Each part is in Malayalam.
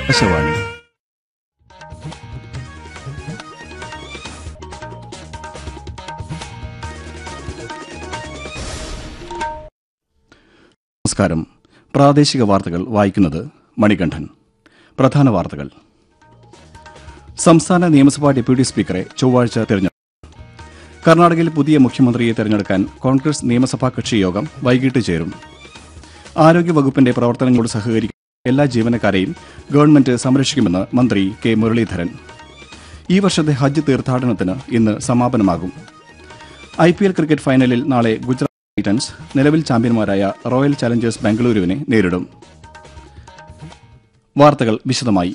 ആകാശവാണി നമസ്കാരം പ്രാദേശിക വാർത്തകൾ വായിക്കുന്നത് മണികണ്ഠൻ പ്രധാന വാർത്തകൾ സംസ്ഥാന നിയമസഭാ ഡെപ്യൂട്ടി സ്പീക്കറെ ചൊവ്വാഴ്ച തെരഞ്ഞെടുക്കും കർണാടകയിൽ പുതിയ മുഖ്യമന്ത്രിയെ തെരഞ്ഞെടുക്കാൻ കോൺഗ്രസ് നിയമസഭാ കക്ഷി യോഗം വൈകിട്ട് ചേരും ആരോഗ്യവകുപ്പിന്റെ പ്രവർത്തനങ്ങളോട് സഹകരിക്കുന്ന എല്ലാ ജീവനക്കാരെയും ഗവൺമെന്റ് സംരക്ഷിക്കുമെന്ന് മന്ത്രി കെ മുരളീധരൻ ഈ വർഷത്തെ ഹജ്ജ് തീർത്ഥാടനത്തിന് ഇന്ന് സമാപനമാകും ഐ പി എൽ ക്രിക്കറ്റ് ഫൈനലിൽ നാളെ ഗുജറാത്ത് ടൈറ്റൻസ് നിലവിൽ ചാമ്പ്യന്മാരായ റോയൽ ചലഞ്ചേഴ്സ് ബംഗളൂരുവിനെ നേരിടും വാർത്തകൾ വിശദമായി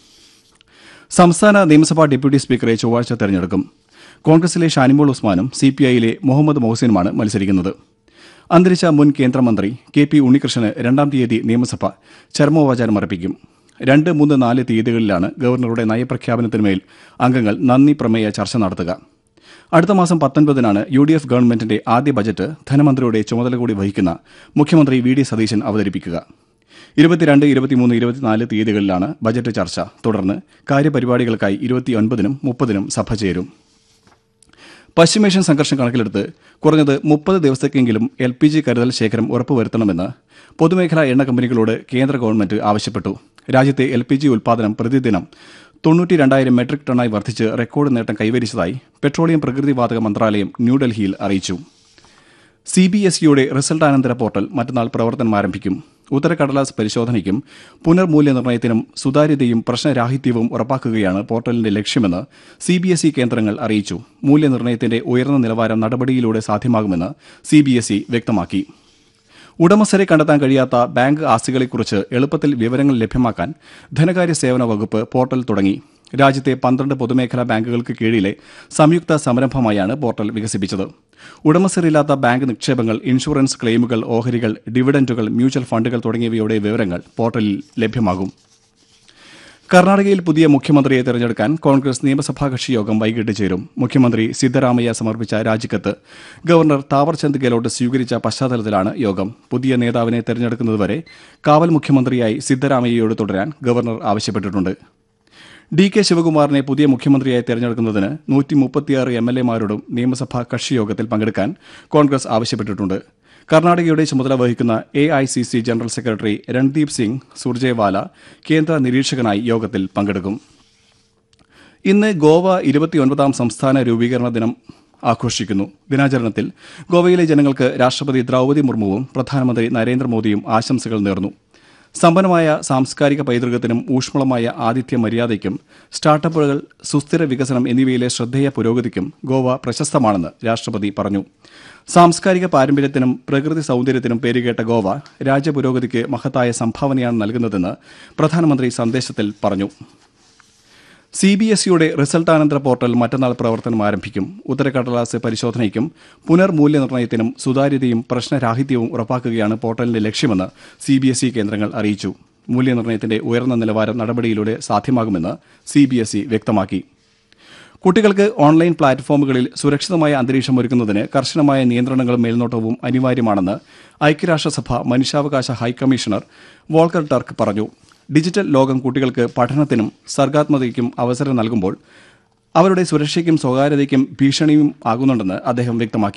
സംസ്ഥാന നിയമസഭാ ഡെപ്യൂട്ടി സ്പീക്കറെ ചൊവ്വാഴ്ച തെരഞ്ഞെടുക്കും കോൺഗ്രസിലെ ഷാനിമോൾ ഉസ്മാനും സി പി ഐയിലെ മുഹമ്മദ് മൊഹസിനുമാണ് മത്സരിക്കുന്നത് അന്തരിച്ച മുൻ കേന്ദ്രമന്ത്രി കെ പി ഉണ്ണികൃഷ്ണന് രണ്ടാം തീയതി നിയമസഭ ചരമോപചാരം അർപ്പിക്കും രണ്ട് മൂന്ന് നാല് തീയതികളിലാണ് ഗവർണറുടെ നയപ്രഖ്യാപനത്തിന്മേൽ അംഗങ്ങൾ നന്ദി പ്രമേയ ചർച്ച നടത്തുക അടുത്ത മാസം പത്തൊൻപതിനാണ് യു ഡി എഫ് ഗവൺമെന്റിന്റെ ആദ്യ ബജറ്റ് ധനമന്ത്രിയുടെ ചുമതല കൂടി വഹിക്കുന്ന മുഖ്യമന്ത്രി വി ഡി സതീശൻ അവതരിപ്പിക്കുക ഇരുപത്തിരണ്ട് ഇരുപത്തിമൂന്ന് ഇരുപത്തിനാല് തീയതികളിലാണ് ബജറ്റ് ചർച്ച തുടർന്ന് കാര്യപരിപാടികൾക്കായി ഇരുപത്തിയൊൻപതിനും മുപ്പതിനും സഭ ചേരും പശ്ചിമേഷ്യൻ സംഘർഷം കണക്കിലെടുത്ത് കുറഞ്ഞത് മുപ്പത് ദിവസത്തേക്കെങ്കിലും എൽ പി ജി കരുതൽ ശേഖരം ഉറപ്പുവരുത്തണമെന്ന് പൊതുമേഖലാ എണ്ണ കമ്പനികളോട് കേന്ദ്ര ഗവൺമെന്റ് ആവശ്യപ്പെട്ടു രാജ്യത്തെ എൽ പി ജി ഉൽപ്പാദനം പ്രതിദിനം തൊണ്ണൂറ്റി രണ്ടായിരം മെട്രിക് ടണ്ണായി വർദ്ധിച്ച് റെക്കോർഡ് നേട്ടം കൈവരിച്ചതായി പെട്രോളിയം പ്രകൃതിവാതക മന്ത്രാലയം ന്യൂഡൽഹിയിൽ അറിയിച്ചു സി ബി എസ് ഇയുടെ റിസൾട്ട് അനന്തര പോർട്ടൽ മറ്റന്നാൾ പ്രവർത്തനം ആരംഭിക്കും ഉത്തരക്കടലാസ് പരിശോധനയ്ക്കും പുനർമൂല്യനിർണ്ണയത്തിനും സുതാര്യതയും പ്രശ്നരാഹിത്യവും ഉറപ്പാക്കുകയാണ് പോർട്ടലിന്റെ ലക്ഷ്യമെന്ന് സി ബി എസ് ഇ കേന്ദ്രങ്ങൾ അറിയിച്ചു മൂല്യനിർണ്ണയത്തിന്റെ ഉയർന്ന നിലവാരം നടപടിയിലൂടെ സാധ്യമാകുമെന്ന് സി ബി എസ് ഇ വ്യക്തമാക്കി ഉടമസ്ഥരെ കണ്ടെത്താൻ കഴിയാത്ത ബാങ്ക് ആസ്തികളെക്കുറിച്ച് എളുപ്പത്തിൽ വിവരങ്ങൾ ലഭ്യമാക്കാൻ ധനകാര്യ സേവന വകുപ്പ് പോർട്ടൽ തുടങ്ങി രാജ്യത്തെ പന്ത്രണ്ട് പൊതുമേഖലാ ബാങ്കുകൾക്ക് കീഴിലെ സംയുക്ത സംരംഭമായാണ് പോർട്ടൽ വികസിപ്പിച്ചത് ഉടമസ്ഥരില്ലാത്ത ബാങ്ക് നിക്ഷേപങ്ങൾ ഇൻഷുറൻസ് ക്ലെയിമുകൾ ഓഹരികൾ ഡിവിഡന്റുകൾ മ്യൂച്വൽ ഫണ്ടുകൾ തുടങ്ങിയവയുടെ വിവരങ്ങൾ പോർട്ടലിൽ ലഭ്യമാകും കർണാടകയിൽ പുതിയ മുഖ്യമന്ത്രിയെ തെരഞ്ഞെടുക്കാൻ കോൺഗ്രസ് നിയമസഭാ കക്ഷി യോഗം വൈകിട്ട് ചേരും മുഖ്യമന്ത്രി സിദ്ധരാമയ്യ സമർപ്പിച്ച രാജിക്കത്ത് ഗവർണർ താവർചന്ദ് ഗെഹ്ലോട്ട് സ്വീകരിച്ച പശ്ചാത്തലത്തിലാണ് യോഗം പുതിയ നേതാവിനെ തെരഞ്ഞെടുക്കുന്നതുവരെ കാവൽ മുഖ്യമന്ത്രിയായി സിദ്ധരാമയ്യയോട് തുടരാൻ ഗവർണർ ആവശ്യപ്പെട്ടിട്ടുണ്ട് ഡി കെ ശിവകുമാറിനെ പുതിയ മുഖ്യമന്ത്രിയായി തെരഞ്ഞെടുക്കുന്നതിന് നൂറ്റി മുപ്പത്തിയാറ് എം എൽ എമാരോടും നിയമസഭാ കക്ഷിയോഗത്തിൽ പങ്കെടുക്കാൻ കോൺഗ്രസ് ആവശ്യപ്പെട്ടിട്ടുണ്ട് കർണാടകയുടെ ചുമതല വഹിക്കുന്ന A I C C general secretary Randeep Singh Surjewala കേന്ദ്ര നിരീക്ഷകനായി യോഗത്തിൽ പങ്കെടുക്കും ഇന്ന് ഗോവ ഇരുപത്തിയൊൻപതാം സംസ്ഥാന രൂപീകരണ ദിനം ആഘോഷിക്കുന്നു ദിനാചരണത്തിൽ ഗോവയിലെ ജനങ്ങൾക്ക് രാഷ്ട്രപതി ദ്രൗപതി മുർമുവും പ്രധാനമന്ത്രി നരേന്ദ്രമോദിയും ആശംസകൾ നേർന്നു സമ്പന്നമായ സാംസ്കാരിക പൈതൃകത്തിനും ഊഷ്മളമായ ആതിഥ്യ മര്യാദയ്ക്കും സ്റ്റാർട്ടപ്പുകൾ സുസ്ഥിര വികസനം എന്നിവയിലെ ശ്രദ്ധേയ പുരോഗതിക്കും ഗോവ പ്രശസ്തമാണെന്ന് രാഷ്ട്രപതി പറഞ്ഞു സാംസ്കാരിക പാരമ്പര്യത്തിനും പ്രകൃതി സൗന്ദര്യത്തിനും പേരുകേട്ട ഗോവ രാജ്യപുരോഗതിക്ക് മഹത്തായ സംഭാവനയാണ് നൽകുന്നതെന്ന് പ്രധാനമന്ത്രി സന്ദേശത്തിൽ പറഞ്ഞു സി ബി എസ് ഇയുടെ റിസൾട്ടാനന്തര പോർട്ടൽ മറ്റന്നാൾ പ്രവർത്തനം ആരംഭിക്കും ഉത്തരക്കടലാസ് പരിശോധനയ്ക്കും പുനർമൂല്യനിർണ്ണയത്തിനും സുതാര്യതയും പ്രശ്നരാഹിത്യവും ഉറപ്പാക്കുകയാണ് പോർട്ടലിന്റെ ലക്ഷ്യമെന്ന് സി ബി എസ് ഇ കേന്ദ്രങ്ങൾ അറിയിച്ചു മൂല്യനിർണ്ണയത്തിന്റെ ഉയർന്ന നിലവാരം നടപടിയിലൂടെ സാധ്യമാകുമെന്ന് സി ബി എസ് ഇ വ്യക്തമാക്കി കുട്ടികൾക്ക് ഓൺലൈൻ പ്ലാറ്റ്ഫോമുകളിൽ സുരക്ഷിതമായ അന്തരീക്ഷം ഒരുക്കുന്നതിന് കർശനമായ നിയന്ത്രണങ്ങളും മേൽനോട്ടവും അനിവാര്യമാണെന്ന് ഐക്യരാഷ്ട്രസഭ മനുഷ്യാവകാശ ഹൈക്കമ്മീഷണർ വോൾക്കർ ടർക്ക് പറഞ്ഞു ഡിജിറ്റൽ ലോകം കുട്ടികൾക്ക് പഠനത്തിനും സർഗാത്മകതയ്ക്കും അവസരം നൽകുമ്പോൾ അവരുടെ സുരക്ഷയ്ക്കും സ്വകാര്യതയ്ക്കും ഭീഷണിയും ആകുന്നുണ്ടെന്ന് അദ്ദേഹം വ്യക്തമാക്കി